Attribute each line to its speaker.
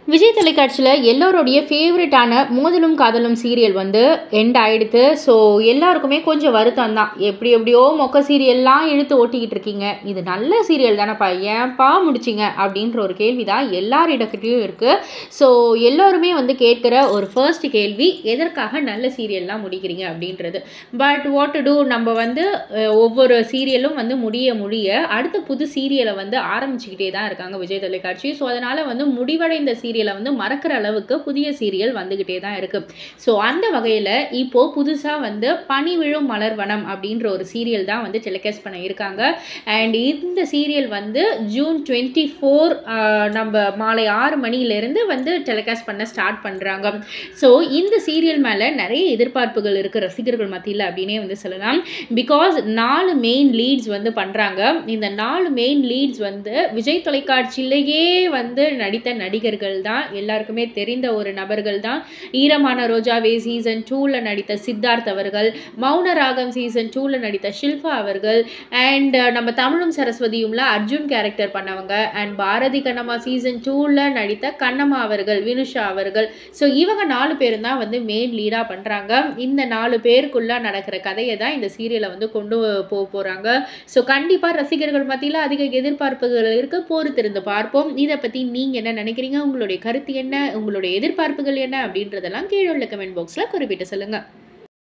Speaker 1: விஜய் தொலைக்காட்சியில் எல்லோருடைய ஃபேவரட்டான மோதலும் காதலும் சீரியல் வந்து எண்ட் ஆயிடுத்து ஸோ எல்லாருக்குமே கொஞ்சம் வருத்தம் தான் எப்படி எப்படியோ மொக்க சீரியல்லாம் இழுத்து ஓட்டிக்கிட்டு இருக்கீங்க இது நல்ல சீரியல் தானேப்பா ஏன்ப்பா முடிச்சிங்க அப்படின்ற ஒரு கேள்வி தான் எல்லாரிடக்கிட்டையும் இருக்குது ஸோ எல்லோருமே வந்து கேட்குற ஒரு ஃபர்ஸ்ட் கேள்வி எதற்காக நல்ல சீரியல்லாம் முடிக்கிறீங்க அப்படின்றது பட் வாட் டு டூ நம்ம வந்து அஹ், ஒவ்வொரு சீரியலும் வந்து முடிய முடிய அடுத்த புது சீரியலை வந்து ஆரம்பிச்சுக்கிட்டே தான் இருக்காங்க விஜய் தொலைக்காட்சி ஸோ அதனால் வந்து முடிவடைந்த சீரியலை வந்து மறக்கிற அளவுக்கு புதிய சீரியல் வந்துக்கிட்டே தான் இருக்குது ஸோ அந்த வகையில் இப்போது புதுசாக வந்து பனி விழும் மலர்வனம் அப்படின்ற ஒரு சீரியல் தான் வந்து டெலிகாஸ்ட் பண்ண இருக்காங்க அண்ட் இந்த சீரியல் வந்து ஜூன் டுவெண்ட்டி ஃபோர் நம்ம மாலை ஆறு மணியிலேருந்து வந்து டெலிகாஸ்ட் பண்ண ஸ்டார்ட் பண்ணுறாங்க ஸோ இந்த சீரியல் மேலே நிறைய எதிர்பார்ப்புகள் இருக்குது ரசிகர்கள் மத்தியில் அப்படின்னே வந்து சொல்லலாம் பிகாஸ் நாலு மெயின் லீட்ஸ் வந்து பண்ணுறாங்க இந்த நாலு மெயின் லீட்ஸ் வந்து விஜய் தொலைக்காட்சியிலேயே வந்து நடித்த நடிகர்கள் தான் எல்லாருக்குமே தெரிந்த ஒரு நபர்கள் தான் ஈரமான ரோஜாவே சீசன் டூவில் நடித்த சித்தார்த் அவர்கள் மௌன ராகம் சீசன் டூவில் நடித்த ஷில்பா அவர்கள் அண்ட் நம்ம தமிழும் சரஸ்வதியும்ல அர்ஜுன் கேரக்டர் பண்ணவங்க அண்ட் பாரதி கண்ணம்மா சீசன் டூவில் நடித்த கண்ணம்மா அவர்கள் வினுஷா அவர்கள் ஸோ இவங்க நாலு பேரும் தான் வந்து மெயின் லீடாக பண்ணுறாங்க இந்த நாலு பேருக்குள்ளே நடக்கிற கதையை தான் இந்த சீரியலை வந்து கொண்டு போக போகிறாங்க ஸோ கண்டிப்பாக ரசிகர்கள் மத்தியில் அதிக எதிர்பார்ப்புகள் இருக்கு பொறுத்திருந்து பார்ப்போம் இதை பற்றி நீங்கள் என்ன நினைக்கிறீங்க உங்களுடைய கருத்து என்ன உங்களுடைய எதிர்பார்ப்புகள் என்ன அப்படின்றதெல்லாம் கீழே உள்ள கமெண்ட் பாக்ஸில் குறிப்பிட்டு சொல்லுங்கள்